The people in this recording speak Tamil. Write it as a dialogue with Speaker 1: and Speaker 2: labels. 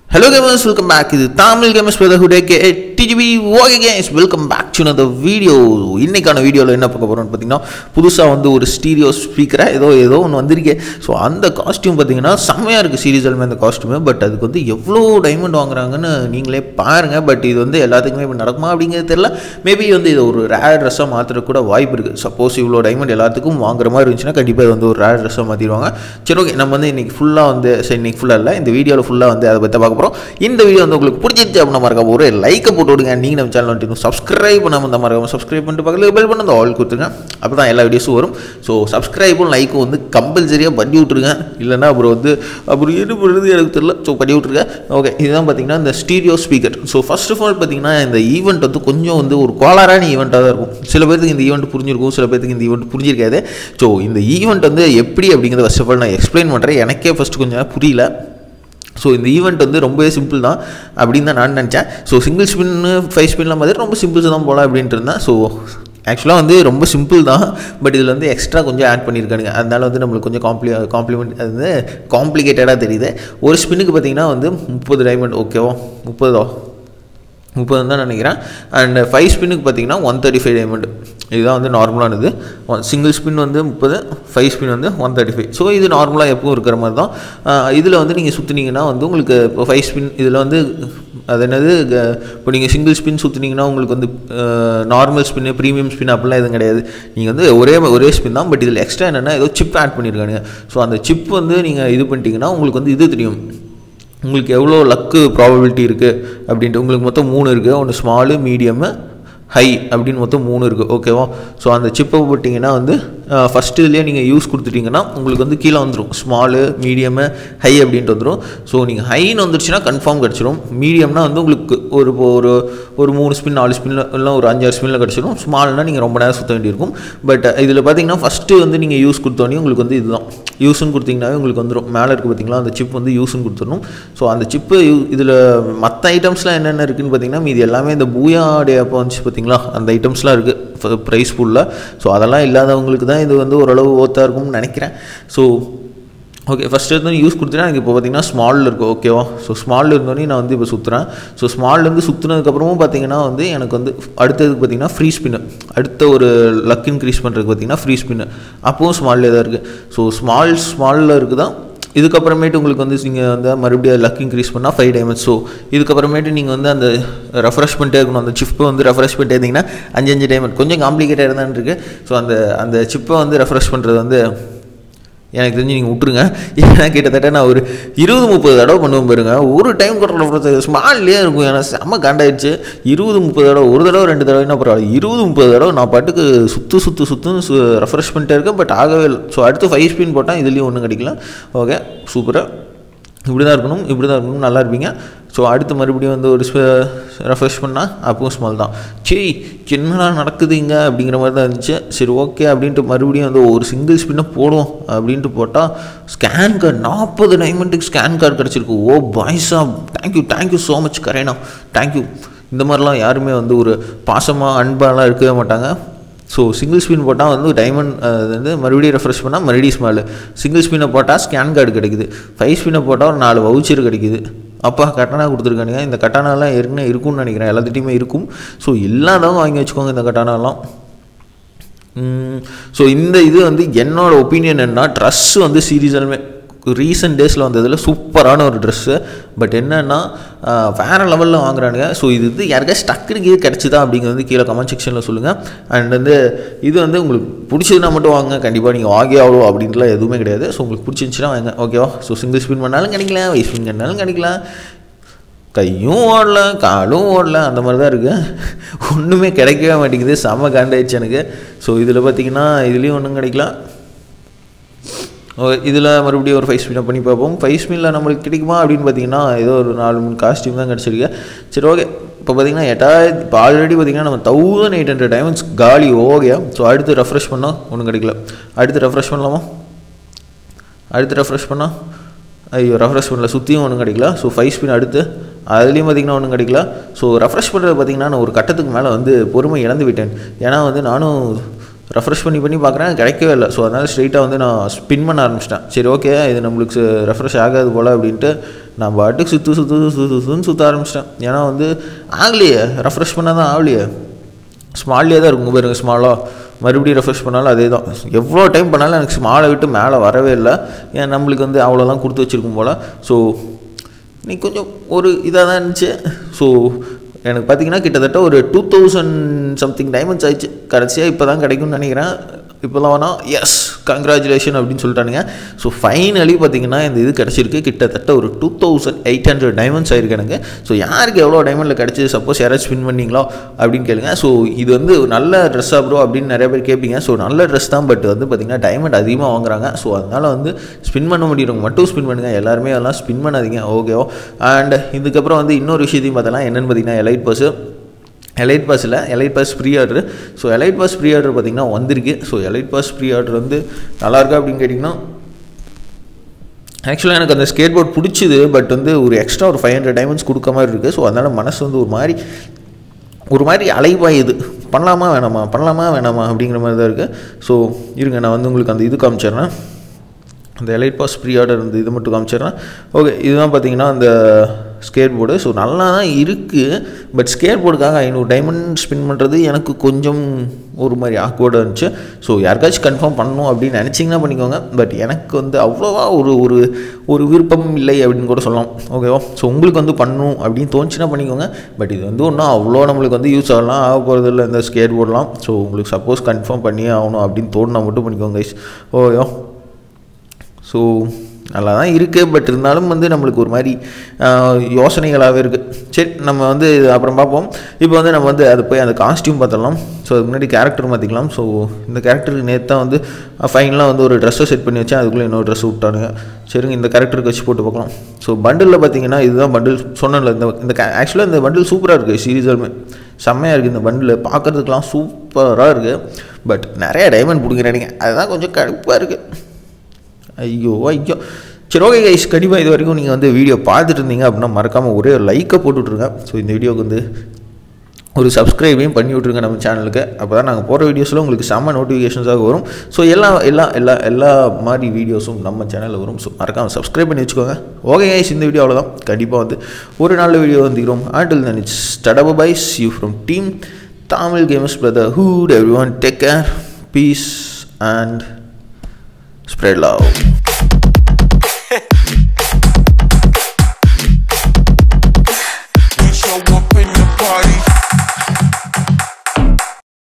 Speaker 1: ஹலோ கேமர்ஸ் வெல்கம் பேக் இது Tamil gamers brotherhood K DGP okay games welcome back to அந்த வீடியோ இன்னைக்கான வீடியோவில் என்ன பார்க்க போகிறோம்னு பார்த்தீங்கன்னா புதுசாக வந்து ஒரு ஸ்டீரியோ ஸ்பீக்கராக ஏதோ ஏதோ ஒன்று வந்திருக்கு ஸோ அந்த காஸ்டியூம் பார்த்தீங்கன்னா செம்மையாக இருக்குது சீரியஸாலுமே அந்த காஸ்டியூமு பட் அதுக்கு வந்து எவ்வளோ டைமண்ட் வாங்குறாங்கன்னு நீங்களே பாருங்கள் பட் இது வந்து எல்லாத்துக்குமே இப்போ நடக்குமா அப்படிங்கிறது தெரியல மேபி வந்து இது ஒரு ரேர் ட்ரெஸ்ஸாக மாற்றுற கூட வாய்ப்பு இருக்குது சப்போஸ் இவ்வளோ டைமண்ட் எல்லாத்துக்கும் வாங்குற மாதிரி இருந்துச்சுன்னா கண்டிப்பாக இது வந்து ஒரு ரேர் ட்ரெஸ்ஸாக மாற்றிடுவாங்க சரி ஓகே நம்ம வந்து இன்றைக்கி ஃபுல்லாக வந்து சரி இன்றைக்கி ஃபுல்லாக இல்லை இந்த வீடியோவில் ஃபுல்லாக வந்து அதை பற்றி பார்க்க போகிறோம் இந்த வீடியோ வந்து உங்களுக்கு பிடிச்சிருச்சு அப்படின்னா மறக்காம ஒரு லைக்கை போட்டு விடுங்க நீங்கள் நம்ம சேனல் வந்துட்டு சப்ஸ்கிரைப் பண்ணாமல் இந்த மறக்காம சப்ஸ்கிரைப் பண்ணிட்டு பக்கத்தில் பெல் பண்ண அந்த ஆல் கொடுத்துருங்க அப்போ தான் எல்லா வீடியோஸும் வரும் ஸோ சப்ஸ்கிரைபும் லைக்கும் வந்து கம்பல்சரியாக பண்ணி விட்ருங்க இல்லைன்னா அப்புறம் வந்து அப்புறம் என்ன பண்ணுறது எனக்கு தெரியல ஸோ பண்ணி விட்ருங்க ஓகே இதுதான் பார்த்தீங்கன்னா இந்த stereo speaker so first of all பார்த்தீங்கன்னா இந்த ஈவெண்ட் வந்து கொஞ்சம் வந்து ஒரு கோளாறான ஈவெண்ட்டாக தான் இருக்கும் சில பேருக்கு இந்த ஈவெண்ட் புரிஞ்சிருக்கும் சில பேருக்கு இந்த ஈவெண்ட் புரிஞ்சிருக்காது ஸோ இந்த ஈவெண்ட் வந்து எப்படி அப்படிங்கிறத ஃபர்ஸ்ட் ஆஃப் ஆல் நான் எக்ஸ்பிளைன் பண்ணுறேன் எனக்கே ஃபஸ்ட்டு கொஞ்சம் புரியல ஸோ இந்த ஈவெண்ட் வந்து ரொம்பவே சிம்பிள் தான் அப்படின்னு தான் நான் நினச்சேன் ஸோ சிங்கிள் ஸ்பின்னு ஃபைவ் ஸ்பின்லாம் மாதிரி ரொம்ப சிம்பிள்ஸ் தான் போகலாம் அப்படின்ட்டு இருந்தேன் ஸோ ஆக்சுவலாக வந்து ரொம்ப சிம்பிள் தான் பட் இதில் வந்து எக்ஸ்ட்ரா கொஞ்சம் ஆட் பண்ணியிருக்கானுங்க அதனால வந்து நம்மளுக்கு கொஞ்சம் காம்ப்ளி காம்ப்ளிமெண்ட் அது வந்து காம்ப்ளிகேட்டடாக தெரியுது ஒரு ஸ்பின்னுக்கு பார்த்தீங்கன்னா வந்து முப்பது டைமண்ட் ஓகேவா முப்பதோ முப்பது தான் நினைக்கிறேன் அண்ட் ஃபைவ் ஸ்பின்னுக்கு பார்த்தீங்கன்னா ஒன் தேர்ட்டி ஃபைவ் டைமண்ட் இதுதான் வந்து நார்மலானது ஒன் சிங்கிள் ஸ்பின் வந்து முப்பது ஃபைவ் ஸ்பின் வந்து ஒன் தேர்ட்டி ஃபைவ் ஸோ இது நார்மலாக எப்பவும் இருக்கிற மாதிரி தான் இதில் வந்து நீங்கள் சுற்றுனீங்கன்னா வந்து உங்களுக்கு இப்போ ஃபைவ் ஸ்பின் இதில் வந்து அது என்னது இப்போ நீங்கள் சிங்கிள் ஸ்பின் சுற்றுனீங்கன்னா உங்களுக்கு வந்து நார்மல் ஸ்பின்னு ப்ரீமியம் ஸ்பின் அப்படிலாம் எதுவும் கிடையாது நீங்கள் வந்து ஒரே ஒரே ஸ்பின் தான் பட் இதில் எக்ஸ்ட்ரா என்னென்னா ஏதோ சிப் ஆட் பண்ணியிருக்காங்க ஸோ அந்த சிப் வந்து நீங்கள் இது பண்ணிட்டீங்கன்னா உங்களுக்கு வந்து இது தெரியும் உங்களுக்கு எவ்வளோ லக்கு ப்ராபபிலிட்டி இருக்குது அப்படின்ட்டு உங்களுக்கு மொத்தம் மூணு இருக்குது ஒன்று ஸ்மாலு மீடியமு ஹை அப்படின்னு மொத்தம் மூணு இருக்குது ஓகேவா ஸோ அந்த சிப்பை போட்டிங்கன்னா வந்து ஃபஸ்ட்டு இதுலேயே நீங்கள் யூஸ் கொடுத்துட்டிங்கன்னா உங்களுக்கு வந்து கீழே வந்துடும் ஸ்மாலு மீடியமு ஹை அப்படின்ட்டு வந்துடும் ஸோ நீங்கள் ஹைன்னு வந்துருச்சுன்னா கன்ஃபார்ம் கிடச்சிரும் மீடியம்னா வந்து உங்களுக்கு ஒரு ஒரு ஒரு மூணு ஸ்பின் நாலு ஸ்பின்னில் இல்லை ஒரு அஞ்சாறு ஸ்பின்னில் கிடச்சிரும் ஸ்மால்னால் நீங்கள் ரொம்ப நேரம் சுற்ற வேண்டியிருக்கும் பட் இதில் பார்த்தீங்கன்னா ஃபஸ்ட்டு வந்து நீங்கள் யூஸ் கொடுத்தோன்னே உங்களுக்கு வந்து இதுதான் யூஸ்ன்னு கொடுத்தீங்கன்னாவே உங்களுக்கு வந்துடும் மேலே இருக்குது பார்த்தீங்களா அந்த சிப் வந்து யூஸ்ன்னு கொடுத்துடணும் ஸோ அந்த சிப்பு இதில் மற்ற ஐட்டம்ஸ்லாம் என்னென்ன இருக்குதுன்னு பார்த்தீங்கன்னா மீது எல்லாமே இந்த பூயா டே அப்போ வந்துச்சு பார்த்தீங்களா அந்த ஐட்டம்ஸ்லாம் இருக்குது ப்ரைஸ் ஃபுல்லாக ஸோ அதெல்லாம் இல்லாதவங்களுக்கு தான் இது வந்து ஓரளவு ஓத்தாக இருக்கும்னு நினைக்கிறேன் ஸோ ஓகே ஃபஸ்ட்டு இருந்து யூஸ் கொடுத்தீங்கன்னா எனக்கு இப்போ பார்த்தீங்கன்னா ஸ்மாலில் இருக்குது ஓகேவா ஸோ ஸ்மாலில் இருந்தோடனே நான் வந்து இப்போ சுற்றுறேன் ஸோ ஸ்மால்லேருந்து சுற்றுனதுக்கப்புறமும் பார்த்தீங்கன்னா வந்து எனக்கு வந்து அடுத்ததுக்கு பார்த்தீங்கன்னா ஃப்ரீ ஸ்பின்னு அடுத்த ஒரு லக் இன்க்ரீஸ் பண்ணுறதுக்கு பார்த்தீங்கன்னா ஃப்ரீ ஸ்பின்னு அப்பவும் ஸ்மால்லே தான் இருக்குது ஸோ ஸ்மால் ஸ்மாலில் இருக்குதான் இதுக்கப்புறமேட்டு உங்களுக்கு வந்து நீங்கள் வந்து மறுபடியும் லக் இன்க்ரீஸ் பண்ணால் ஃபைவ் டைமண்ட்ஸ் ஸோ இதுக்கப்புறமேட்டு நீங்கள் வந்து அந்த ரெஃப்ரெஷ் பண்ணிட்டே இருக்கணும் அந்த சிப்பை வந்து ரெஃப்ரெஷ் பண்ணிட்டே இருந்தீங்கன்னா அஞ்சு அஞ்சு டைமண்ட் கொஞ்சம் காம்ப்ளிகேட்டாக தான் இருக்குது ஸோ அந்த அந்த சிப்பை வந்து ரெஃப்ரெஷ் பண்ணுறது வந்து எனக்கு தெரிஞ்சு நீங்கள் விட்ருங்க ஏன்னா கிட்டத்தட்ட நான் ஒரு இருபது முப்பது தடவை பண்ணுவேன் பாருங்க ஒரு டைம் கூட ஸ்மால்லே இருக்கும் ஏன்னா செம்ம காண்டாயிடுச்சு இருபது முப்பது தடவை ஒரு தடவை ரெண்டு தடவைனா பரவாயில்ல இருபது முப்பது தடவை நான் பாட்டுக்கு சுற்று சுற்று சுற்றுன்னு சு ரெஃப்ரெஷ் பண்ணிட்டே இருக்கேன் பட் ஆகவே இல்லை ஸோ அடுத்து ஃபைவ் ஸ்பின் போட்டால் இதுலேயும் ஒன்றும் கிடைக்கல ஓகே சூப்பராக இப்படி தான் இருக்கணும் இப்படி தான் இருக்கணும் நல்லா இருப்பீங்க ஸோ அடுத்து மறுபடியும் வந்து ஒரு ரெஃப்ரெஷ் பண்ணால் அப்பவும் ஸ்மால் தான் சரி என்னடா நடக்குது இங்கே அப்படிங்கிற மாதிரி தான் இருந்துச்சு சரி ஓகே அப்படின்ட்டு மறுபடியும் வந்து ஒரு சிங்கிள் ஸ்பின்னை போடுவோம் அப்படின்ட்டு போட்டால் ஸ்கேன் கார்டு நாற்பது டைமண்டுக்கு ஸ்கேன் கார்டு கிடச்சிருக்கு ஓ பாய்ஸா thank you thank you so much Garena thank you இந்த மாதிரிலாம் யாருமே வந்து ஒரு பாசமாக அன்பாலாம் இருக்கவே மாட்டாங்க ஸோ சிங்கிள் ஸ்பின் போட்டால் வந்து டைமண்ட் வந்து மறுபடியும் ரெஃப்ரெஷ் பண்ணால் மறுபடியும் ஸ்மால் சிங்கிள் ஸ்பின்னை போட்டால் ஸ்கேன் கார்டு கிடைக்குது ஃபைவ் ஸ்பின்னை போட்டால் ஒரு நாலு வவுச்சர் கிடைக்குது அப்பா கட்டானா கொடுத்துருக்கானுங்க இந்த கட்டானாலாம் ஏற்கனவே இருக்கும்னு நினைக்கிறேன் எல்லாத்துட்டையுமே இருக்கும் ஸோ இல்லாதவங்க வாங்கி வச்சுக்கோங்க இந்த கட்டானாலாம் ஸோ இந்த இது வந்து என்னோட ஒப்பீனியன் என்ன ட்ரெஸ் வந்து சீரியஸாலுமே ரீசெண்ட் டேஸில் வந்ததில் சூப்பரான ஒரு ட்ரெஸ்ஸு பட் என்னென்னா வேறு லெவலில் வாங்குறானுங்க ஸோ இது வந்து யாருக்காச்சும் டக்குனுக்கு இது கிடச்சிதா அப்படிங்கிறது வந்து கீழே கமெண்ட் செக்ஷனில் சொல்லுங்கள் அண்ட் வந்து இது வந்து உங்களுக்கு பிடிச்சதுனா மட்டும் வாங்க கண்டிப்பாக நீங்கள் வாங்கி ஆகணும் அப்படின்ட்டுலாம் எதுவுமே கிடையாது ஸோ உங்களுக்கு பிடிச்சிருந்துச்சின்னா வாங்க ஓகேவா ஸோ சிங்கிள் ஸ்பின் பண்ணாலும் கிடைக்கலாம் வைஸ் ஸ்பின் பண்ணாலும் கிடைக்கலாம் கையும் ஓடல காலும் ஓடல அந்த மாதிரி தான் இருக்குது ஒன்றுமே கிடைக்கவே மாட்டேங்குது செம்ம காண்டாயிடுச்சு எனக்கு ஸோ இதில் பார்த்தீங்கன்னா இதுலேயும் ஒன்றும் கிடைக்கலாம் இதில் மறுபடியும் ஒரு ஃபைவ் ஸ்பின்னை பண்ணி பார்ப்போம் ஃபைவ் ஸ்பின்னில் நம்மளுக்கு கிடைக்குமா அப்படின்னு பார்த்தீங்கன்னா ஏதோ ஒரு நாலு மூணு காஸ்டியூம் தான் கிடச்சிருக்கு சரி ஓகே இப்போ பார்த்தீங்கன்னா எட்டாயிரத்தி இப்போ ஆல்ரெடி பார்த்தீங்கன்னா நம்ம தௌசண்ட் எயிட் ஹண்ட்ரட் டைமண்ட்ஸ் காலி ஓகே ஸோ அடுத்து ரெஃப்ரெஷ் பண்ணால் ஒன்றும் கிடைக்கல அடுத்து ரெஃப்ரெஷ் பண்ணலாமா அடுத்து ரெஃப்ரெஷ் பண்ணால் ஐயோ ரெஃப்ரெஷ் பண்ணல சுற்றியும் ஒன்றும் கிடைக்கல ஸோ ஃபைவ் ஸ்பின் அடுத்து அதுலேயும் பார்த்திங்கன்னா ஒன்றும் கிடைக்கல ஸோ ரெஃப்ரெஷ் பண்ணுறது பார்த்திங்கன்னா நான் ஒரு கட்டத்துக்கு மேலே வந்து பொறுமை இழந்து விட்டேன் ஏன்னா வந்து நானும் ரெஃப்ரெஷ் பண்ணி பண்ணி பார்க்குறேன் கிடைக்கவே இல்லை ஸோ அதனால் ஸ்ட்ரெயிட்டாக வந்து நான் ஸ்பின் பண்ண ஆரம்பிச்சிட்டேன் சரி ஓகே இது நம்மளுக்கு ரெஃப்ரெஷ் ஆகாது போல் அப்படின்ட்டு நான் பாட்டுக்கு சுற்று சுற்று சுற்று சுற்றுன்னு சுற்ற ஆரம்பிச்சிட்டேன் ஏன்னா வந்து ஆகலையே ரெஃப்ரெஷ் பண்ணால் தான் ஆகலையே ஸ்மால்லே தான் இருக்கும் பாருங்க ஸ்மாலாக மறுபடியும் ரெஃப்ரெஷ் பண்ணாலும் அதே தான் எவ்வளோ டைம் பண்ணாலும் எனக்கு ஸ்மாலை விட்டு மேலே வரவே இல்லை ஏன் நம்மளுக்கு வந்து அவ்வளோலாம் கொடுத்து வச்சுருக்கும் போல் ஸோ நீ கொஞ்சம் ஒரு இதாக தான் இருந்துச்சு ஸோ எனக்கு பார்த்தீங்கன்னா கிட்டத்தட்ட ஒரு டூ தௌசண்ட் சம்திங் டைமண்ட்ஸ் ஆயிடுச்சு கடைசியாக இப்போ தான் கிடைக்கும்னு நினைக்கிறேன் இப்போலாம் வேணால் எஸ் கங்க்ராச்சுலேஷன் அப்படின்னு சொல்லிட்டானுங்க ஸோ ஃபைனலி பார்த்தீங்கன்னா இந்த இது கிடச்சிருக்கு கிட்டத்தட்ட ஒரு two thousand eight hundred diamonds ஆயிருக்கு எனக்கு ஸோ யாருக்கு எவ்வளோ டைமண்டில் கிடச்சிது சப்போஸ் யாராச்சும் ஸ்பின் பண்ணீங்களோ அப்படின்னு கேளுங்க ஸோ இது வந்து ஒரு நல்ல ட்ரெஸ்ஸாக ப்ரோ அப்படின்னு நிறைய பேர் கேட்பீங்க ஸோ நல்ல ட்ரெஸ் தான் பட் வந்து பார்த்தீங்கன்னா டைமண்ட் அதிகமாக வாங்குறாங்க ஸோ அதனால் வந்து ஸ்பின் பண்ண முடியறவங்க மட்டும் ஸ்பின் பண்ணுங்கள் எல்லாருமே அதெல்லாம் ஸ்பின் பண்ணாதீங்க ஓகேவோ அண்ட் இதுக்கப்புறம் வந்து இன்னொரு விஷயத்தையும் பார்த்தலாம் என்னென்னு பார்த்தீங்கன்னா எலைட் பஸ்ஸு எலைட் பாஸில் elite pass pre order so elite pass pre order பார்த்திங்கன்னா வந்திருக்கு so elite pass pre order வந்து நல்லா இருக்கா அப்படின்னு கேட்டிங்கன்னா ஆக்சுவலாக எனக்கு அந்த ஸ்கேட் போர்ட் பிடிச்சிது பட் வந்து ஒரு எக்ஸ்ட்ரா ஒரு ஃபைவ் ஹண்ட்ரட் டைமண்ட்ஸ் கொடுக்க மாதிரி இருக்குது ஸோ அதனால் மனசு வந்து ஒரு மாதிரி ஒரு மாதிரி அலைவாயுது பண்ணலாமா வேணாமா பண்ணலாமா வேணாமா அப்படிங்கிற மாதிரி தான் இருக்குது ஸோ இருங்க நான் வந்து உங்களுக்கு அந்த இது காமிச்சிடுறேன் அந்த எலைட் பாஸ் ப்ரீ ஆர்டர் இந்த இது மட்டும் காமிச்சிடுறேன் ஓகே இதுதான் பார்த்தீங்கன்னா அந்த ஸ்கேட் போர்டு ஸோ நல்லா தான் இருக்குது பட் ஸ்கேட் போர்டுக்காக ஐநூறு டைமண்ட் ஸ்பின் பண்ணுறது எனக்கு கொஞ்சம் ஒரு மாதிரி ஆக்வர்டாக இருந்துச்சு ஸோ யாருக்காச்சும் கன்ஃபார்ம் பண்ணணும் அப்படின்னு நினச்சிங்கன்னா பண்ணிக்கோங்க பட் எனக்கு வந்து அவ்வளோவா ஒரு ஒரு ஒரு விருப்பம் இல்லை அப்படின்னு கூட சொல்லலாம் ஓகேவா ஸோ உங்களுக்கு வந்து பண்ணணும் அப்படின்னு தோணுச்சுன்னா பண்ணிக்கோங்க பட் இது வந்து ஒன்றும் அவ்வளோ நம்மளுக்கு வந்து யூஸ் ஆகலாம் ஆக போகிறது இல்லை இந்த ஸ்கேட் போர்டெலாம் ஸோ உங்களுக்கு சப்போஸ் கன்ஃபார்ம் பண்ணியே ஆகணும் அப்படின்னு தோணுனா மட்டும் பண்ணிக்கோங்க கைஸ் ஓகேவா ஸோ நல்லா தான் இருக்குது பட் இருந்தாலும் வந்து நம்மளுக்கு ஒரு மாதிரி யோசனைகளாகவே இருக்குது சரி நம்ம வந்து இது அப்புறம் பார்ப்போம் இப்போ வந்து நம்ம வந்து அது போய் அந்த காஸ்டியூம் பார்த்துடலாம் ஸோ அதுக்கு முன்னாடி கேரக்டர் மாற்றிக்கலாம் ஸோ இந்த கேரக்டருக்கு நேற்று தான் வந்து ஃபைனலாக வந்து ஒரு ட்ரெஸ்ஸை செட் பண்ணி வச்சேன் அதுக்குள்ளே இன்னொரு ட்ரெஸ் விட்டானுங்க சரிங்க இந்த கேரக்டருக்கு வச்சு போட்டு பார்க்கலாம் ஸோ பண்டிலில் பார்த்தீங்கன்னா இதுதான் பண்டில் சொன்னல இந்த இந்த ஆக்சுவலாக இந்த பண்டில் சூப்பராக இருக்குது சீரியஸாலுமே செம்மையாக இருக்குது இந்த பண்டில் பார்க்குறதுக்கெலாம் சூப்பராக இருக்குது பட் நிறைய டைமண்ட் பிடிக்கிறானுங்க அதுதான் கொஞ்சம் கடுப்பாக இருக்குது ஐயோ ஐயோ சரி ஓகே கைஸ் கண்டிப்பாக இது வரைக்கும் நீங்கள் வந்து வீடியோ பார்த்துட்டு இருந்தீங்க அப்படின்னா மறக்காமல் ஒரே ஒரு லைக்கை போட்டு விட்ருங்க ஸோ இந்த வீடியோக்கு வந்து ஒரு சப்ஸ்கிரைபையும் பண்ணி விட்ருங்க நம்ம சேனலுக்கு அப்போ தான் நாங்கள் போகிற வீடியோஸில் உங்களுக்கு செம்ம நோட்டிஃபிகேஷன்ஸாக வரும் ஸோ எல்லா எல்லா எல்லா எல்லா மாதிரி வீடியோஸும் நம்ம சேனலில் வரும் ஸோ மறக்காமல் சப்ஸ்கிரைப் பண்ணி வச்சுக்கோங்க ஓகே கைஸ் இந்த வீடியோ அவ்வளோதான் கண்டிப்பாக வந்து ஒரு நல்ல வீடியோ வந்துக்கிறோம் ஆண்டில் தன் இட்ஸ் ஸ்டடப பைஸ் you from team Tamil gamers brotherhood everyone take care peace and spread love